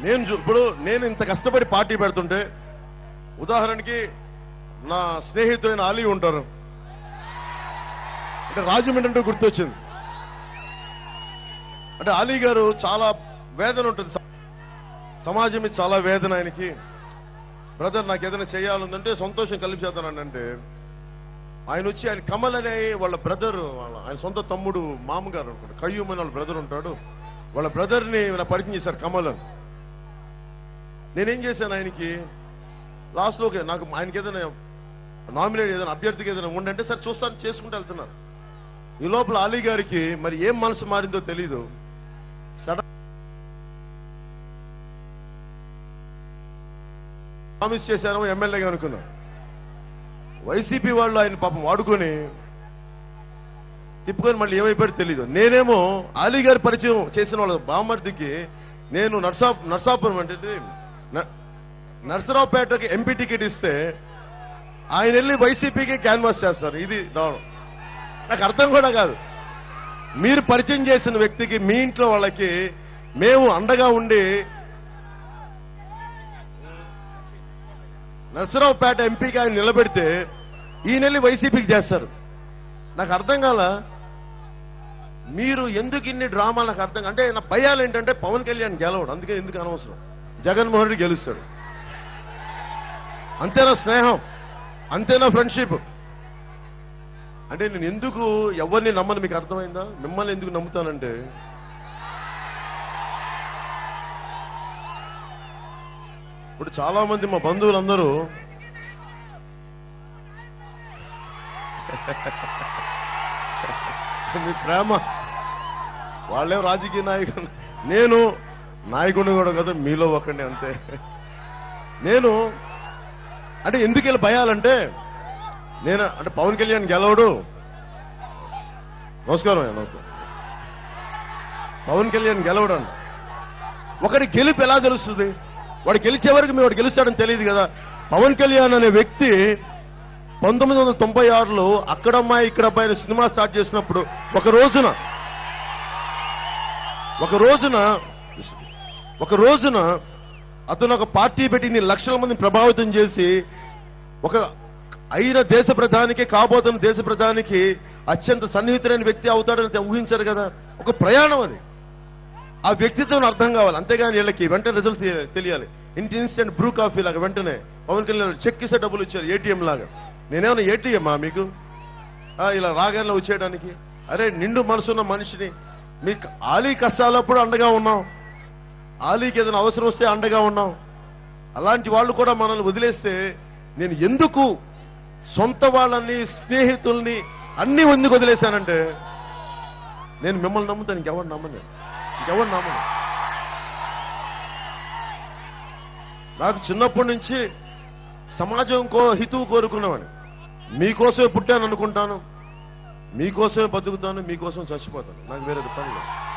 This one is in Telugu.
నేను చూ- ఇప్పుడు నేను ఇంత కష్టపడి పార్టీ పెడుతుంటే ఉదాహరణకి నా స్నేహితుడైన అలీ ఉంటారు అంటే రాజమండ్రి అంటే గుర్తొచ్చింది అంటే అలీ గారు చాలా వేదన ఉంటుంది స- సమాజం మీద చాలా వేదన ఆయనకి బ్రదర్ నాకు ఏదైనా చేయాలందంటే సంతోషం కలిపి చేస్తానండి అంటే ఆయన వచ్చి ఆయన కమల్ అనే వాళ్ళ బ్రదర్ వాళ్ళ ఆయన సొంత తమ్ముడు మామగారు అనుకుంటా కయ్యూమ్ అని వాళ్ళ బ్రదర్ ఉంటాడు వాళ్ళ బ్రదర్ ని నా పరిచయం చేశారు కమల్ అని నేనేం చేశాను ఆయనకి లాస్ట్ లో నాకు ఆయనకి ఏదైనా నామినేట్ ఏదైనా అభ్యర్థికి ఏదైనా ఉండంటే సరే చూస్తాను చేసుకుంటూ వెళ్తున్నారు ఈ లోపల అలీ గారికి మరి ఏం మనసు మారిందో తెలీదు సడన్ ప్రామిస్ చేశారేమో ఎమ్మెల్యేగా అనుకున్నా వైసీపీ వాళ్ళు ఆయన పాపం వాడుకొని తిప్పుకొని మళ్ళీ ఏమైపోయాడో తెలీదు నేనేమో అలీ గారి పరిచయం చేసిన వాళ్ళ బామర్దికి నేను నర్సా నర్సాపురం అంటే న- నర్సరావుపేటకి ఎంపీ టికెట్ ఇస్తే ఆయన వెళ్ళి వైసీపీకి క్యాన్వాస్ చేస్తారు ఇది దారుణం నాకు అర్థం కూడా కాదు మీరు పరిచయం చేసిన వ్యక్తికి మీ ఇంట్లో వాళ్ళకి మేము అండగా ఉండి నర్సరావుపేట ఎంపీకి ఆయన నిలబెడితే ఈయన వెళ్ళి వైసీపీకి చేస్తారు నాకు అర్థం కాల మీరు ఎందుకు ఇన్ని డ్రామాలు నాకు అర్థం అంటే నా భయాలు ఏంటంటే పవన్ కళ్యాణ్ గెలవడు అందుకే ఎందుకు అనవసరం జగన్మోహన్ రెడ్డి గెలుస్తాడు అంతేనా స్నేహం అంతేనా ఫ్రెండ్షిప్ అంటే నేను ఎందుకు ఎవరిని నమ్మను మీకు అర్థమైందా మిమ్మల్ని ఎందుకు నమ్ముతానంటే ఇప్పుడు చాలా మంది మా బంధువులందరూ మీ ప్రేమ వాళ్ళే రాజకీయ నాయకులు నేను నాయకుడిని కూడా కదా మీలో ఒకడిని అంతే నేను అంటే ఎందుకు ఇలా భయాలంటే నేను అంటే పవన్ కళ్యాణ్ గెలవడు నమస్కారం అయ్యా, నమస్కారం పవన్ కళ్యాణ్ గెలవడు అంట ఒకటి గెలుపు ఎలా తెలుస్తుంది వాడు గెలిచే వరకు మీ వాడు గెలుస్తాడని తెలియదు కదా పవన్ కళ్యాణ్ అనే వ్యక్తి పంతొమ్మిది వందల తొంభై ఆరులో అక్కడమ్మాయి ఇక్కడ అబ్బాయి అనే సినిమా స్టార్ట్ చేసినప్పుడు ఒక రోజున ఒక రోజున ఒక రోజున అతను ఒక పార్టీ పెట్టి ఇన్ని లక్షల మందిని ప్రభావితం చేసి ఒక అయిన దేశ ప్రధానికి కాబోతున్న దేశ ప్రధానికి అత్యంత సన్నిహితులైన వ్యక్తి అవుతాడని ఊహించారు కదా ఒక ప్రయాణం అది ఆ వ్యక్తిత్వం అర్థం కావాలి అంతేగాని వీళ్ళకి వెంటనే రిజల్ట్ తెలియాలి ఇంటి ఇన్స్టెంట్ బ్రూ కాఫీ లాగా వెంటనే పవన్ కళ్యాణ్ చెక్ ఇస్తే డబ్బులు ఇచ్చారు ఏటీఎం లాగా నేనేమన్నా ఏటీఎమ్మా మీకు ఆ, ఇలా రాగానే వచ్చేయడానికి అరే నిండు మనసున్న మనిషిని మీకు ఆలీ కష్టాలప్పుడు అండగా ఉన్నాం ఆలీకి ఏదైనా అవసరం వస్తే అండగా ఉన్నాం అలాంటి వాళ్ళు కూడా మనల్ని వదిలేస్తే నేను ఎందుకు సొంత వాళ్ళని స్నేహితుల్ని అన్ని ఎందుకు వదిలేశానంటే నేను మిమ్మల్ని నమ్ముతాను ఇంకెవరు నమ్మను ఇంకెవరు నమ్మను నాకు చిన్నప్పటి నుంచి సమాజం కో హితువు కోరుకున్నవాడిని మీకోసమే పుట్టాను అనుకుంటాను మీకోసమే బతుకుతాను మీకోసం చచ్చిపోతాను నాకు వేరేది పని లేదు